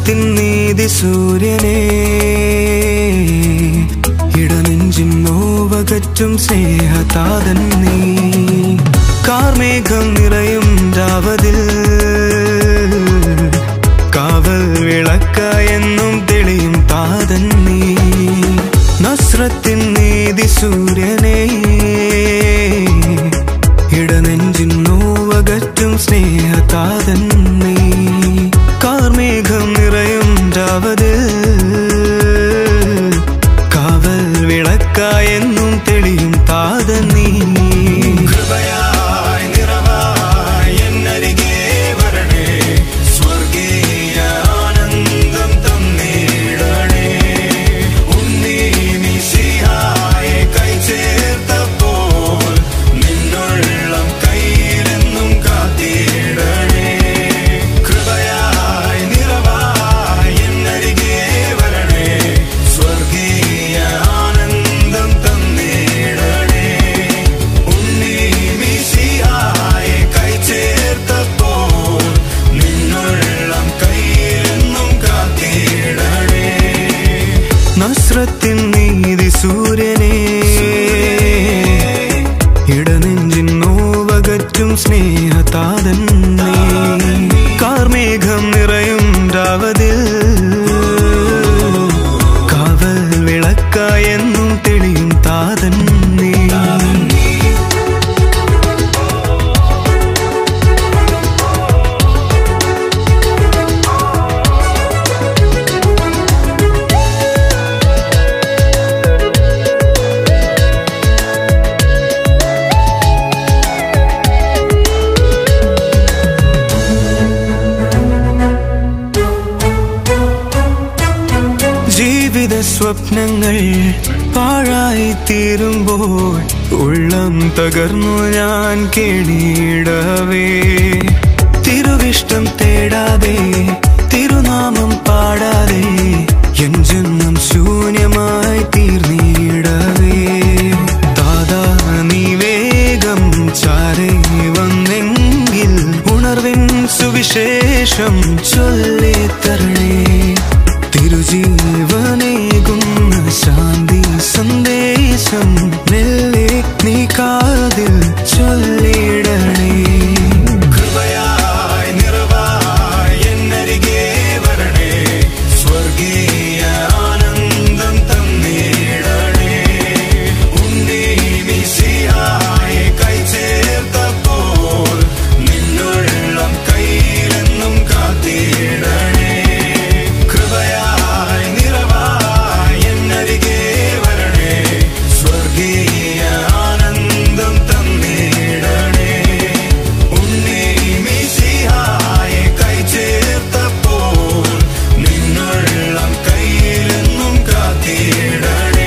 നസ്രത്തിൻ നീതി സൂര്യനെ ഇടനെഞ്ചിൻ നോവകറ്റും സ്നേഹതാതൻ നീ കാർമേഘം നിറയും രാവതിൽ കാവൽ വിളക്കായെന്നും തെളിയും താതൻ നീ നസ്രത്തിൻ നീതി സൂര്യനെ ഇടനെഞ്ചിൻ നോവകറ്റും സ്നേഹതാതൻ നീ കാർമേഘം നിറയും രാവത് കാവൽ വിളക്കായെന്നും തെളിയും താതൻ നീ കൃപയായി നിറവായി എന്നരികെ വരണേ സ്വർഗീയ ആനന്ദം തന്നിടണേ ഉണ്ണി മിശിഹായെ കൈ ചേർത്തപ്പോൾ നിന്നുള്ളം കയ്യിലെന്നും കാത്തിടണേ കൃപയായി നിറവായി എന്നരികെ വരണേ സ്വർഗീയ ആനന്ദം തന്നിടണേ ഉണ്ണി മിശിഹായെ കൈ ചേർത്തപ്പോൾ നിന്നുള്ളം കയ്യിലെന്നും കാത്തിടണേ നസ്രത്തിൻ നീതി സൂര്യനെ ഇടനെഞ്ചിൻ നോവകറ്റും സ്നേഹതാതൻ നീ കാർമേഘം നിറയും രാവതിൽ കാവൽ വിളക്കായെന്നും തെളിയും താതൻ നീ ജീവിത സ്വപ്നങ്ങൾ പാഴായി തീരുമ്പോൾ ഉള്ളം തകർന്നു ഞാൻ കേണിയിടവേ തിരുവിഷ്ടം തേടാതെ തിരുനാമം പാടാതെ എൻ ജന്മം ശൂന്യമായി തീർന്നിടവേ ദാദാ നീ വേഗം ചാരേ വന്നെങ്കിൽ ഉണർവിൻ സുവിശേഷം ചൊല്ലിത്തരണേ തിരുജീവനേകുന്ന ശാന്തി സന്ദേശം മെല്ലെ നീ കാതിൽ ചൊല്ലിടണേ കൃപയായി നിറവായി എന്നരികെ വരണേ സ്വർഗീയ ആനന്ദം തന്നിടണേ ഉണ്ണി മിശിഹായെ കൈ ചേർത്തപ്പോൾ നിന്നുള്ളം കയ്യിലെന്നും കാത്തിടണേ കൃപയായി നിറവായി എന്നരികെ വരണേ സ്വർഗീയ ആനന്ദം തന്നിടണേ ഉണ്ണി മിശിഹായെ കൈ ചേർത്തപ്പോൾ നിന്നുള്ളം കയ്യിലെന്നും കാത്തിടണേ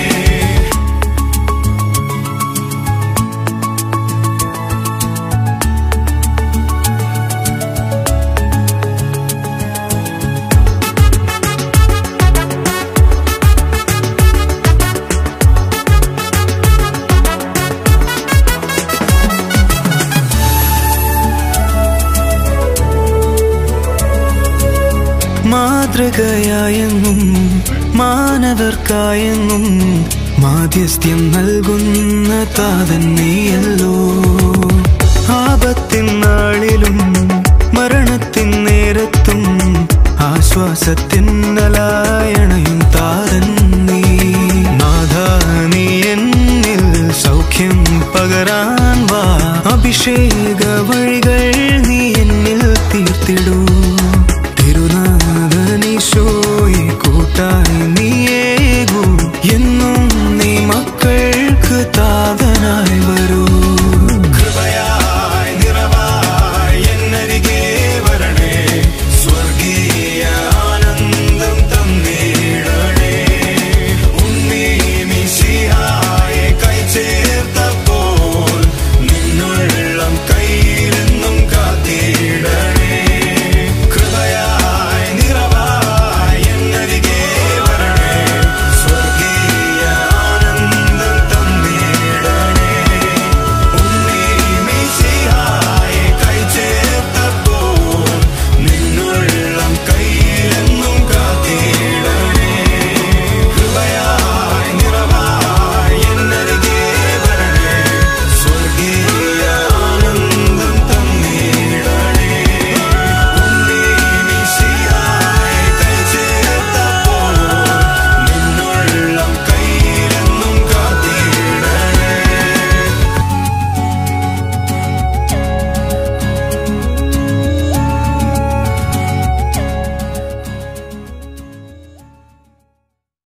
മാതൃകയായെന്നും മാനവർക്കായെന്നും മാധ്യസ്ഥ്യം നൽകുന്ന താതൻ നീയല്ലോ ആപത്തിൻ നാളിലും മരണത്തിൻ നേരത്തും ആശ്വാസത്തിൻ നലായണയും താതൻ നീ നാഥ നീ എന്നിൽ സൗഖ്യം പകരാൻ വാ അഭിഷേക